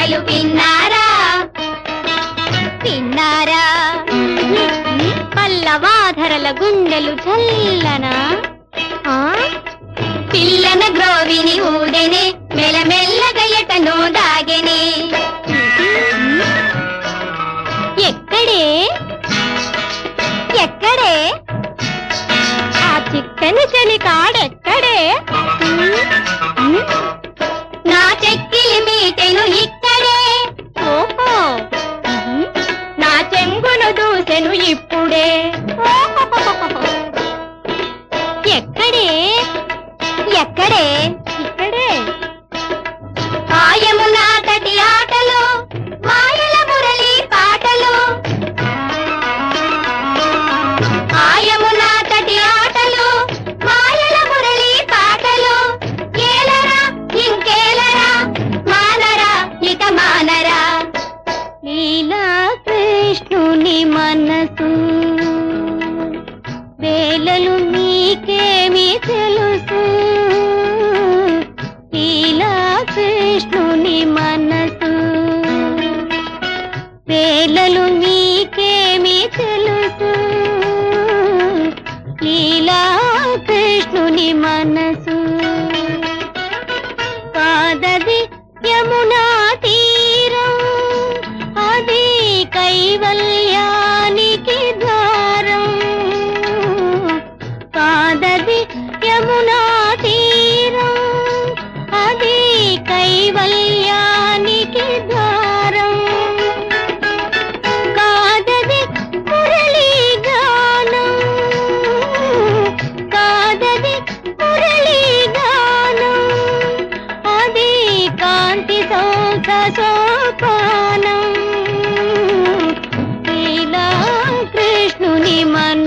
లీలలు విన్నారా తిన్నారా పల్లవాధరల గుండెలు చల్లనా ఆ? పిల్లన గ్రోవిని ఊదెనే మెల్లమెల్లగా ఎటనో దాగెనే ఎక్కడే ఎక్కడే ఆ చిక్కని చలి కాడెక్కడే ఉమ్, నా చెక్కిలి మీటెను ఇక్కడే ఓహో ఉమ్, నా చెంగును దూసెను ఇప్పుడే ఎక్కడే ఎక్కడే ఇక్కడే ఆయము నాటటి ఆటలు మాయల మురళి పాటలు ఆయము నాటటి ఆటలు మాయల మురళి పాటలు ఏలరా ఇంకేలరా మానరా ఇక మానరా లీలా కృష్ణుని మనసు వేలలు నీకేమి తెలుసు లీలా కృష్ణుని మనసు వేలలు నీకేమి తెలుసు లీలా కృష్ణుని మనసు కాదది యమునా తీరం అది కైవల్యానికి ద్వారం కాదది యమునా తీరం అది కైవల్యానికి ద్వారం కాదది మురళీ గానం కాదది మురళీ గానం అది కాంతి సౌత సోపానం లీలా కృష్ణుని మన